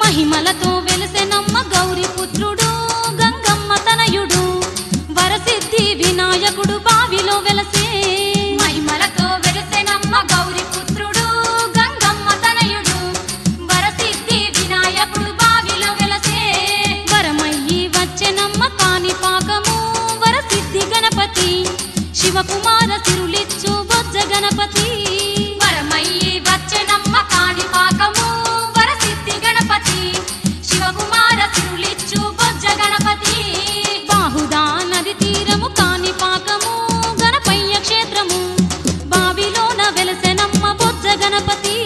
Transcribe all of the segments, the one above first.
మహిమలతో వెలిసెనమ్మ గౌరి పుత్రుడు గంగమ్మ తనయుడు వరసిద్ధి వినాయకుడు బావిలో వెలసే మహిమలతో వెలిసెనమ్మ గౌరి పుత్రుడు గంగమ్మ తనయుడు వరసిద్ధి వినాయకుడు బావిలో వెలసే వరమయ్యి వచ్చెనమ్మ కాని పాకము వరసిద్ధి గణపతి శివకుమార సిరులిచ్చు బొజ్జ గణపతి వరమయ్యి వచ్చెనమ్మ కాని పాకము వరసిద్ధి గణపతి శివకుమార తిరులిచ్చు బొజ్జ గణపతి బాహుదా నది తీరము కాని పాకము గణపయ్య క్షేత్రము బావిలోన వెలసెనమ్మ బొజ్జ గణపతి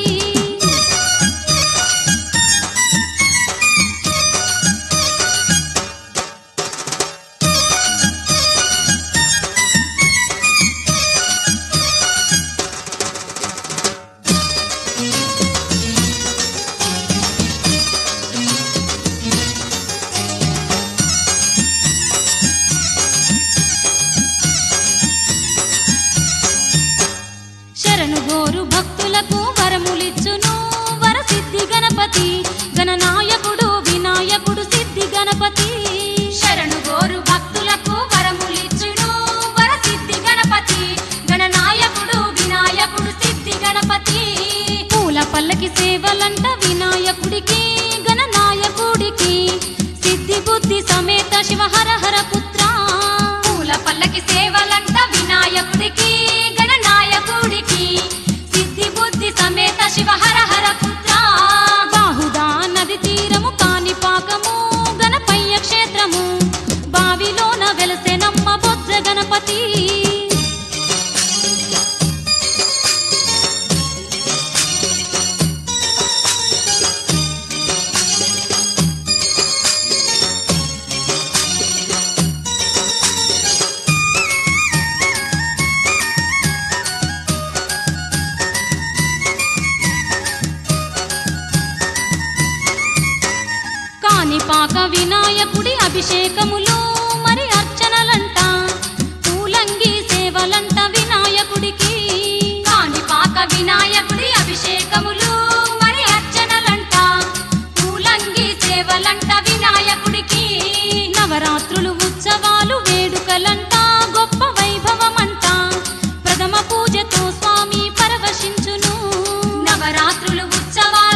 శరణు గోరు భక్తులకు వరములిచ్చును వరసిద్ధి గణపతి గణనాయకుడు వినాయకుడు సిద్ధి గణపతి శరణు గోరు భక్తులకు వరములిచ్చును వరసిద్ధి గణపతి గణనాయకుడు వినాయకుడు సిద్ధి గణపతి పూల పల్లకి సేవలంట వినాయకుడికి గణనాయకుడికి సిద్ధి బుద్ధి సమేత శివ హర హర పుత్ర పూల పల్లకి సేవలంట వినాయకుడికి గణనాయకుడికి సిద్ధి బుద్ధి సమేత శివ హర హర పుత్ర బాహుదా నది తీరము కాని పాకము గణపయ్య క్షేత్రము బావిలోన వెలసెనమ్మ బొజ్జ గణపతి కాణిపాక వినాయకుడి అభిషేకములు మరి అర్చనలంట పూలంగి సేవలంట వినాయకుడికి కాణిపాక వినాయకుడి అభిషేకములు మరి అర్చనలంట పూలంగి సేవలంట వినాయకుడికి నవరాత్రులు ఉత్సవాలు వేడుకలంట గొప్ప వైభవమంట ప్రథమ పూజతో స్వామి పరవశించును నవరాత్రులు ఉత్సవాలు